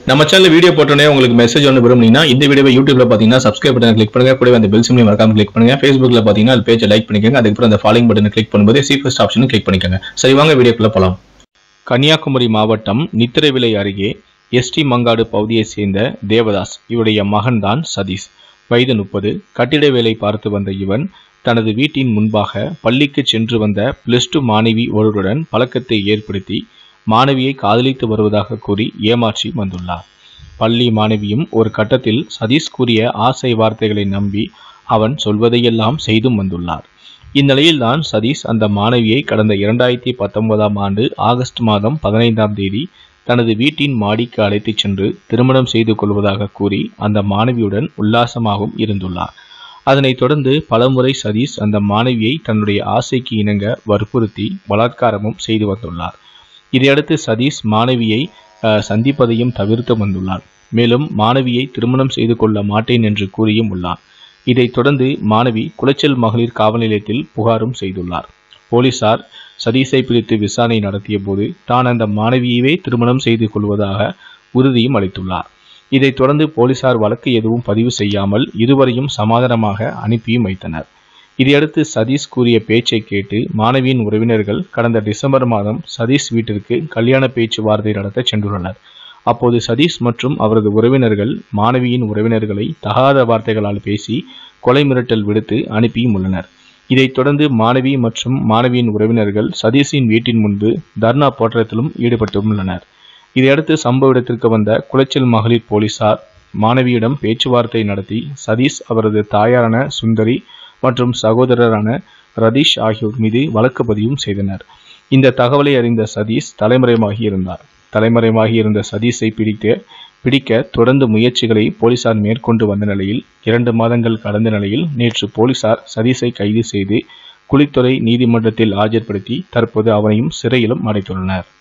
நம்ம channel video போட்டோன்னே உங்களுக்கு மெசேஜ் ஒன்று விரும்புனீங்கன்னா இந்த வீடியோவை யூடியூப்ல பார்த்தீங்கன்னா சப்ஸ்கிரைப் பட்டன் கிளிக் பண்ணுங்க கூடவே அந்த பெல் சிம்லையும் மறக்காம கிளிக் பண்ணுங்க ஃபேஸ்புக்ல பார்த்தீங்கன்னா அது பேஜை லைக் பண்ணிக்கோங்க அதுக்கப்புறம் அந்த ஃபாலோயிங் பட்டனை கிளிக் பண்ணும்போது சீஃபஸ்ட் ஆப்ஷனும் கிளிக் பண்ணிக்கோங்க சரி வாங்க வீடியோக்குள்ள போலாம் கன்னியாகுமரி மாவட்டம் நித்திரவிலை அருகே எஸ்டி மங்காடு பகுதியைச் சேர்ந்த தேவதாஸ் இவருடைய மகன்தான் சதீஷ் வயது முப்பது கட்டிட வேலை பார்த்து வந்த இவன் தனது வீட்டின் முன்பாக பள்ளிக்கு சென்று வந்த பிளஸ் டூ மாணவி ஒருவருடன் பழக்கத்தை ஏற்படுத்தி மாணவியை காதலித்து வருவதாக கூறி ஏமாற்றி வந்துள்ளார் பள்ளி மாணவியும் ஒரு கட்டத்தில் சதீஷ் கூறிய ஆசை வார்த்தைகளை நம்பி அவன் சொல்வதையெல்லாம் செய்தும் வந்துள்ளார் இந்நிலையில்தான் சதீஷ் அந்த மாணவியை கடந்த இரண்டாயிரத்தி பத்தொன்பதாம் ஆண்டு ஆகஸ்ட் மாதம் பதினைந்தாம் தேதி தனது வீட்டின் மாடிக்கு அழைத்துச் சென்று திருமணம் செய்து கொள்வதாக கூறி அந்த மாணவியுடன் உல்லாசமாகவும் இருந்துள்ளார் அதனைத் தொடர்ந்து பலமுறை சதீஷ் அந்த மாணவியை தன்னுடைய ஆசைக்கு இணங்க வற்புறுத்தி பலாத்காரமும் செய்து வந்துள்ளார் இதையடுத்து சதீஷ் மாணவியை அஹ், சந்திப்பதையும் தவிர்த்து வந்துள்ளார் மேலும் மாணவியை திருமணம் செய்து கொள்ள மாட்டேன் என்று கூறியும் உள்ளார் இதைத் தொடர்ந்து மாணவி குளச்சல் மகளிர் காவல் நிலையத்தில் புகாரும் செய்துள்ளார் போலீசார் சதீஷை பிடித்து விசாரணை நடத்திய போது தான் அந்த மாணவியவே திருமணம் செய்து கொள்வதாக உறுதியும் அளித்துள்ளார் இதைத் தொடர்ந்து போலீசார் வழக்கு எதுவும் பதிவு செய்யாமல் இருவரையும் சமாதானமாக அனுப்பியும் வைத்தனர் இதையடுத்து சதீஷ் கூறிய பேச்சை கேட்டு மாணவியின் உறவினர்கள் கடந்த டிசம்பர் மாதம் சதீஷ் வீட்டிற்கு கல்யாண பேச்சுவார்த்தை நடத்த சென்றுள்ளனர் அப்போது சதீஷ் மற்றும் அவரது உறவினர்கள் மாணவியின் உறவினர்களை தகாத வார்த்தைகளால் பேசி கொலை மிரட்டல் விடுத்து அனுப்பியும் உள்ளனர் இதைத் தொடர்ந்து மாணவி மற்றும் மாணவியின் உறவினர்கள் சதீஷின் வீட்டின் முன்பு தர்ணா போராட்டத்திலும் ஈடுபட்டுள்ளனர் இதையடுத்து சம்பவ இடத்திற்கு வந்த குளச்சல் மகளிர் போலீசார் மாணவியிடம் பேச்சுவார்த்தை நடத்தி சதீஷ் அவரது தாயாரான சுந்தரி மற்றும் சகோதரரான ரதீஷ் ஆகியோர் மீது வழக்கு பதிவும் செய்தனர் இந்த தகவலை அறிந்த சதீஷ் தலைமறைவாகி இருந்தார் தலைமறைவாகி இருந்த சதீஷை பிடிக்க பிடிக்க தொடர்ந்து முயற்சிகளை போலீசார் மேற்கொண்டு வந்த நிலையில் இரண்டு மாதங்கள் கடந்த நிலையில் நேற்று போலீசார் சதீஷை கைது செய்து குளித்துறை நீதிமன்றத்தில் ஆஜர்படுத்தி தற்போது அவனையும் சிறையிலும் அடைத்துள்ளனர்